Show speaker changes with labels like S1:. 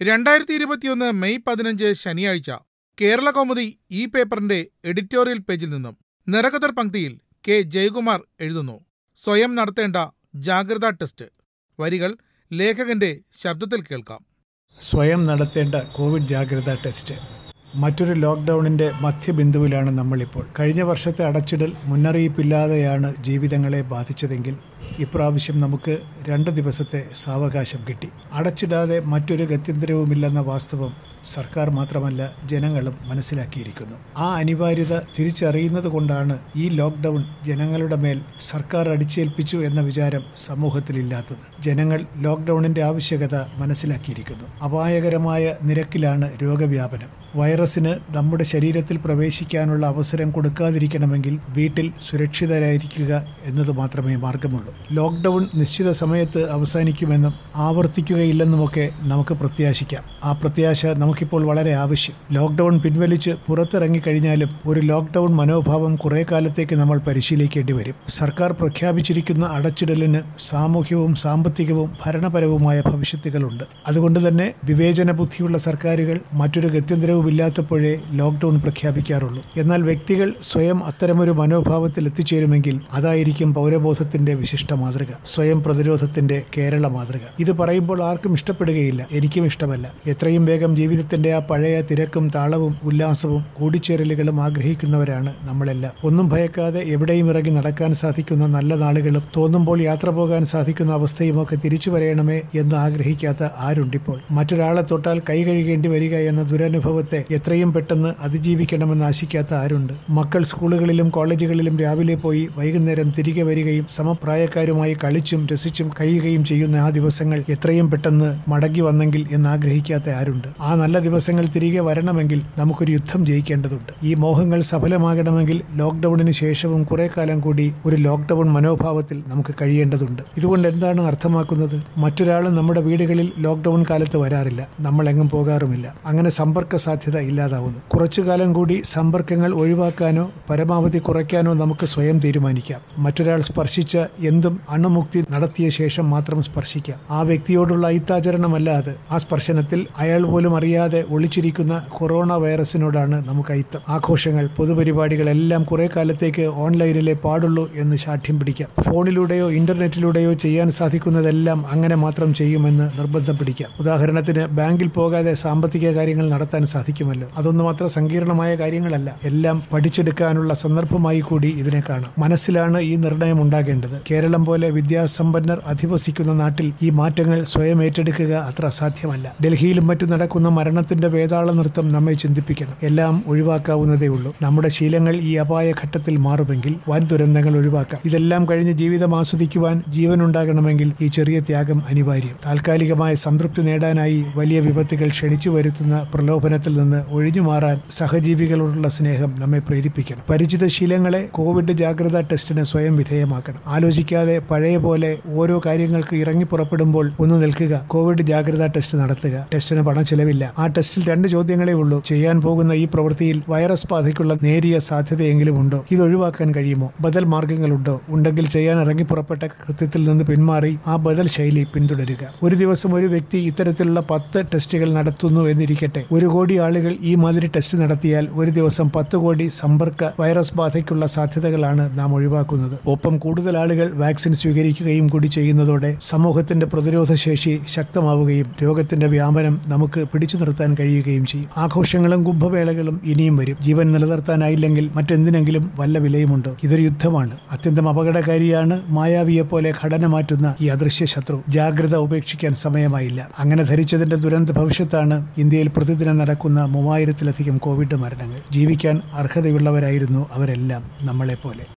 S1: രണ്ടായിരത്തി ഇരുപത്തിയൊന്ന് മെയ് പതിനഞ്ച് ശനിയാഴ്ച കേരള കൗമുദി ഈ പേപ്പറിന്റെ എഡിറ്റോറിയൽ പേജിൽ നിന്നും നിറകതർ പങ്ക്തിയിൽ കെ ജയകുമാർ എഴുതുന്നു സ്വയം നടത്തേണ്ട ജാഗ്രതാ ടെസ്റ്റ് വരികൾ ലേഖകന്റെ ശബ്ദത്തിൽ കേൾക്കാം
S2: സ്വയം നടത്തേണ്ട കോവിഡ് ജാഗ്രതാ ടെസ്റ്റ് മറ്റൊരു ലോക്ക്ഡൗണിന്റെ മധ്യബിന്ദുവിലാണ് നമ്മളിപ്പോൾ കഴിഞ്ഞ വർഷത്തെ അടച്ചിടൽ മുന്നറിയിപ്പില്ലാതെയാണ് ജീവിതങ്ങളെ ബാധിച്ചതെങ്കിൽ ഇപ്രാവശ്യം നമുക്ക് രണ്ട് ദിവസത്തെ സാവകാശം കിട്ടി അടച്ചിടാതെ മറ്റൊരു ഗത്യന്തരവുമില്ലെന്ന വാസ്തവം സർക്കാർ മാത്രമല്ല ജനങ്ങളും മനസ്സിലാക്കിയിരിക്കുന്നു ആ അനിവാര്യത തിരിച്ചറിയുന്നത് കൊണ്ടാണ് ഈ ലോക്ക്ഡൗൺ ജനങ്ങളുടെ മേൽ സർക്കാർ അടിച്ചേൽപ്പിച്ചു എന്ന വിചാരം സമൂഹത്തിലില്ലാത്തത് ജനങ്ങൾ ലോക്ക്ഡൗണിന്റെ ആവശ്യകത മനസ്സിലാക്കിയിരിക്കുന്നു അപായകരമായ നിരക്കിലാണ് രോഗവ്യാപനം വൈറസിന് നമ്മുടെ ശരീരത്തിൽ പ്രവേശിക്കാനുള്ള അവസരം കൊടുക്കാതിരിക്കണമെങ്കിൽ വീട്ടിൽ സുരക്ഷിതരായിരിക്കുക എന്നത് മാത്രമേ മാർഗമുള്ളൂ ലോക്ക്ഡൗൺ നിശ്ചിത സമയത്ത് അവസാനിക്കുമെന്നും ആവർത്തിക്കുകയില്ലെന്നുമൊക്കെ നമുക്ക് പ്രത്യാശിക്കാം ആ പ്രത്യാശ നമുക്കിപ്പോൾ വളരെ ആവശ്യം ലോക്ക്ഡൗൺ പിൻവലിച്ച് പുറത്തിറങ്ങിക്കഴിഞ്ഞാലും ഒരു ലോക്ക്ഡൗൺ മനോഭാവം കുറേ കാലത്തേക്ക് നമ്മൾ പരിശീലിക്കേണ്ടി വരും സർക്കാർ പ്രഖ്യാപിച്ചിരിക്കുന്ന അടച്ചിടലിന് സാമൂഹ്യവും സാമ്പത്തികവും ഭരണപരവുമായ ഭവിഷ്യത്തുകളുണ്ട് അതുകൊണ്ട് തന്നെ വിവേചന ബുദ്ധിയുള്ള സർക്കാരുകൾ മറ്റൊരു ഗത്യന്തരവുമില്ലാത്തപ്പോഴേ ലോക്ക്ഡൗൺ പ്രഖ്യാപിക്കാറുള്ളൂ എന്നാൽ വ്യക്തികൾ സ്വയം അത്തരമൊരു മനോഭാവത്തിൽ എത്തിച്ചേരുമെങ്കിൽ അതായിരിക്കും പൗരബോധത്തിന്റെ വിശിഷ്ട മാതൃക സ്വയം പ്രതിരോധത്തിന്റെ കേരള മാതൃക ഇത് പറയുമ്പോൾ ആർക്കും ഇഷ്ടപ്പെടുകയില്ല എനിക്കും ഇഷ്ടമല്ല എത്രയും വേഗം ജീവിതത്തിന്റെ ആ പഴയ തിരക്കും താളവും ഉല്ലാസവും കൂടിച്ചേരലുകളും ആഗ്രഹിക്കുന്നവരാണ് നമ്മളെല്ലാം ഒന്നും ഭയക്കാതെ എവിടെയും ഇറങ്ങി നടക്കാൻ സാധിക്കുന്ന നല്ല നാളുകളും തോന്നുമ്പോൾ യാത്ര പോകാൻ സാധിക്കുന്ന അവസ്ഥയുമൊക്കെ തിരിച്ചു വരയണമേ എന്ന് ആഗ്രഹിക്കാത്ത ആരുണ്ടിപ്പോൾ മറ്റൊരാളെ തൊട്ടാൽ കൈ കഴുകേണ്ടി വരിക എന്ന ദുരനുഭവത്തെ എത്രയും പെട്ടെന്ന് അതിജീവിക്കണമെന്ന് ആശിക്കാത്ത ആരുണ്ട് മക്കൾ സ്കൂളുകളിലും കോളേജുകളിലും രാവിലെ പോയി വൈകുന്നേരം തിരികെ വരികയും സമപ്രായക്കാരുമായി കളിച്ചും രസിച്ചും കഴിയുകയും ചെയ്യുന്ന ആ ദിവസങ്ങൾ എത്രയും പെട്ടെന്ന് മടങ്ങി വന്നെങ്കിൽ എന്ന് ആഗ്രഹിക്കാത്ത ആരുണ്ട് ആ നല്ല ദിവസങ്ങൾ തിരികെ വരണമെങ്കിൽ നമുക്കൊരു യുദ്ധം ജയിക്കേണ്ടതുണ്ട് ഈ മോഹങ്ങൾ സഫലമാകണമെങ്കിൽ ലോക്ക്ഡൌണിന് ശേഷവും കുറെ കാലം കൂടി ഒരു ലോക്ക്ഡൌൺ മനോഭാവത്തിൽ നമുക്ക് കഴിയേണ്ടതുണ്ട് ഇതുകൊണ്ട് എന്താണ് അർത്ഥമാക്കുന്നത് മറ്റൊരാളും നമ്മുടെ വീടുകളിൽ ലോക്ക്ഡൌൺ കാലത്ത് വരാറില്ല നമ്മൾ എങ്ങും പോകാറുമില്ല അങ്ങനെ സമ്പർക്ക സാധ്യത ഇല്ലാതാവുന്നു കുറച്ചു കാലം കൂടി സമ്പർക്കങ്ങൾ ഒഴിവാക്കാനോ പരമാവധി കുറയ്ക്കാനോ നമുക്ക് സ്വയം തീരുമാനിക്കാം മറ്റൊരാൾ സ്പർശിച്ച എന്തും അണുമുക്തി നടത്തിയ ശേഷം മാത്രം സ്പർശിക്കാം ആ വ്യക്തിയോടുള്ള അയിത്താചരണമല്ലാതെ ആ സ്പർശനത്തിൽ അയാൾ പോലും അറിയാതെ ഒളിച്ചിരിക്കുന്ന കൊറോണ വൈറസിനോടാണ് നമുക്ക് അയിത്തം ആഘോഷങ്ങൾ പൊതുപരിപാടികളെല്ലാം കുറെ കാലത്തേക്ക് ഓൺലൈനിലെ പാടുള്ളൂ എന്ന് ശാഠ്യം പിടിക്കാം ഫോണിലൂടെയോ ഇന്റർനെറ്റിലൂടെയോ ചെയ്യാൻ സാധിക്കുന്നതെല്ലാം അങ്ങനെ മാത്രം ചെയ്യുമെന്ന് നിർബന്ധം പിടിക്കാം ഉദാഹരണത്തിന് ബാങ്കിൽ പോകാതെ സാമ്പത്തിക കാര്യങ്ങൾ നടത്താൻ സാധിക്കുമല്ലോ അതൊന്നും അത്ര സങ്കീർണമായ കാര്യങ്ങളല്ല എല്ലാം പഠിച്ചെടുക്കാനുള്ള സന്ദർഭമായി കൂടി ഇതിനെ കാണാം മനസ്സിലാണ് ഈ നിർണയം ഉണ്ടാകേണ്ടത് കേരളം പോലെ വിദ്യാസമ്പന്നർ അധിവസിക്കുന്ന നാട്ടിൽ ഈ മാറ്റങ്ങൾ സ്വയം ഏറ്റെടുക്കുക അത്ര അസാധ്യമല്ല ഡൽഹിയിലും മറ്റും നടക്കുന്ന മരണത്തിന്റെ വേതാള നൃത്തം നമ്മെ ചിന്തിപ്പിക്കണം എല്ലാം ഒഴിവാക്കാവുന്നതേ ഉള്ളൂ നമ്മുടെ ശീലങ്ങൾ ഈ അപായ ഘട്ടത്തിൽ മാറുമെങ്കിൽ വൻ ദുരന്തങ്ങൾ ഒഴിവാക്കാം ഇതെല്ലാം കഴിഞ്ഞ് ജീവിതം ആസ്വദിക്കുവാൻ ജീവൻ ഉണ്ടാകണമെങ്കിൽ ഈ ചെറിയ ത്യാഗം അനിവാര്യം താൽക്കാലികമായ സംതൃപ്തി നേടാനായി വലിയ വിപത്തുകൾ ക്ഷണിച്ചു വരുത്തുന്ന പ്രലോഭനത്തിൽ നിന്ന് ഒഴിഞ്ഞു മാറാൻ സഹജീവികളോടുള്ള സ്നേഹം നമ്മെ പ്രേരിപ്പിക്കണം പരിചിത ശീലങ്ങളെ കോവിഡ് ജാഗ്രതാ ടെസ്റ്റിന് സ്വയം വിധേയമാക്കണം ആലോചിക്കാതെ പഴയ പോലെ ഓരോ കാര്യങ്ങൾക്ക് ഇറങ്ങി പുറപ്പെടുമ്പോൾ ഒന്ന് നിൽക്കുക കോവിഡ് ജാഗ്രതാ ടെസ്റ്റ് നടത്തുക ടെസ്റ്റിന് പണം ചെലവില്ല ആ ടെസ്റ്റിൽ രണ്ട് ചോദ്യങ്ങളേ ഉള്ളൂ ചെയ്യാൻ പോകുന്ന ഈ പ്രവൃത്തിയിൽ വൈറസ് ബാധയ്ക്കുള്ള നേരിയ സാധ്യതയെങ്കിലും ഉണ്ടോ ഇത് ഒഴിവാക്കാൻ കഴിയുമോ ബദൽ മാർഗങ്ങളുണ്ടോ ഉണ്ടെങ്കിൽ ചെയ്യാൻ ഇറങ്ങി പുറപ്പെട്ട കൃത്യത്തിൽ നിന്ന് പിന്മാറി ആ ബദൽ ശൈലി പിന്തുടരുക ഒരു ദിവസം ഒരു വ്യക്തി ഇത്തരത്തിലുള്ള പത്ത് ടെസ്റ്റുകൾ നടത്തുന്നു എന്നിരിക്കട്ടെ ഒരു കോടി ആളുകൾ ഈ മാതിരി ടെസ്റ്റ് നടത്തിയാൽ ഒരു ദിവസം പത്ത് കോടി സമ്പർക്ക വൈറസ് ബാധയ്ക്കുള്ള സാധ്യതകളാണ് നാം ഒഴിവാക്കുന്നത് ഒപ്പം കൂടുതൽ ആളുകൾ വാക്സിൻ സ്വീകരിക്കുകയും കൂടി ചെയ്യുന്നതോടെ സമൂഹത്തിന്റെ പ്രതിരോധ ശേഷി ശക്തമാവുകയും രോഗത്തിന്റെ വ്യാപനം നമുക്ക് പിടിച്ചു നിർത്താൻ കഴിയുകയും ചെയ്യും ആഘോഷങ്ങളും കുംഭവേളകളും ഇനിയും വരും ജീവൻ നിലനിർത്താനായില്ലെങ്കിൽ മറ്റെന്തിനെങ്കിലും വല്ല വിലയുമുണ്ടോ ഇതൊരു യുദ്ധമാണ് അത്യന്തം അപകടകാരിയാണ് മായാവിയെ പോലെ ഘടന മാറ്റുന്ന ഈ അദൃശ്യ ശത്രു ജാഗ്രത ഉപേക്ഷിക്കാൻ സമയമായില്ല അങ്ങനെ ധരിച്ചതിന്റെ ദുരന്ത ഭവിഷ്യത്താണ് ഇന്ത്യയിൽ പ്രതിദിനം നടക്കുന്ന മൂവായിരത്തിലധികം കോവിഡ് മരണങ്ങൾ ജീവിക്കാൻ അർഹതയുള്ളവരായിരുന്നു അവരെല്ലാം നമ്മളെപ്പോലെ